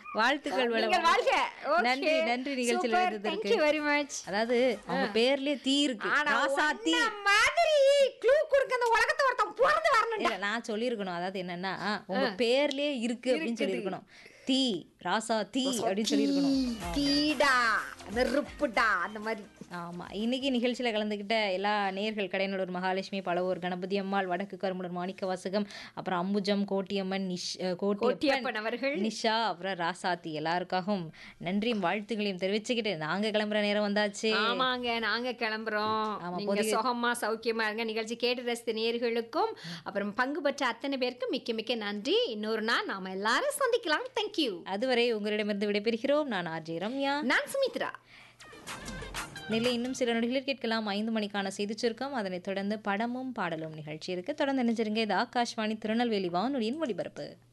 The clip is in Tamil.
வாழ்த்துக்கள் நீங்கள் வளம் வாழ்க நன்றி நன்றி நிகழ்ச்சியில் தேங்க் இருந்ததற்கு யூ வெரி மச் அதாவது அவங்க பேர்லயே தீ இருக்கு ஆனா ராசாத்தி உன்ன மாதிரி க்ளூ கொடுக்க அந்த உலகத்தை ஒருத்தன் பிறந்து வரணும் இல்ல நான் சொல்லியிருக்கணும் அதாவது என்னன்னா உங்க பேர்லயே இருக்கு அப்படின்னு சொல்லியிருக்கணும் தீ ராசா தீ அப்படின்னு சொல்லியிருக்கணும் தீடா நெருப்புடா அந்த மாதிரி ஆமா இன்னைக்கு நிகழ்ச்சியில கலந்துக்கிட்ட எல்லா நேர்கள் கடையனூர் மகாலட்சுமி பழவூர் கணபதி அம்மாள் வடக்கு கருமுடர் மாணிக்க வாசகம் அப்புறம் அம்புஜம் கோட்டியம்மன் நிஷ் அஹ், கோட்டியப்பன் கோட்டியப்பன் அவர்கள் நிஷா அப்புறம் ராசாத்தி எல்லாருக்காகவும் நன்றியும் வாழ்த்துகளையும் தெரிவிச்சுக்கிட்டு நாங்க கிளம்புற நேரம் வந்தாச்சு ஆமாங்க நாங்க கிளம்புறோம் நீங்க சுகமா சௌக்கியமா இருங்க நிகழ்ச்சி கேட்டு ரசித்த நேயர்களுக்கும் அப்புறம் பங்கு பெற்ற அத்தனை பேருக்கும் மிக்க மிக்க நன்றி இன்னொரு நாள் நாம எல்லாரும் சந்திக்கலாம் தேங்க்யூ அதுவரை உங்களிடமிருந்து விடைபெறுகிறோம் நான் ஆர்ஜே ரம்யா நான் சுமித்ரா நிலை இன்னும் சில நொடிகளில் கேட்கலாம் ஐந்து மணிக்கான செய்திச் சுருக்கம் அதனைத் தொடர்ந்து படமும் பாடலும் நிகழ்ச்சி இருக்கு தொடர்ந்து நினைச்சிருங்க இது ஆகாஷ்வாணி திருநெல்வேலி வானொலியின் ஒளிபரப்பு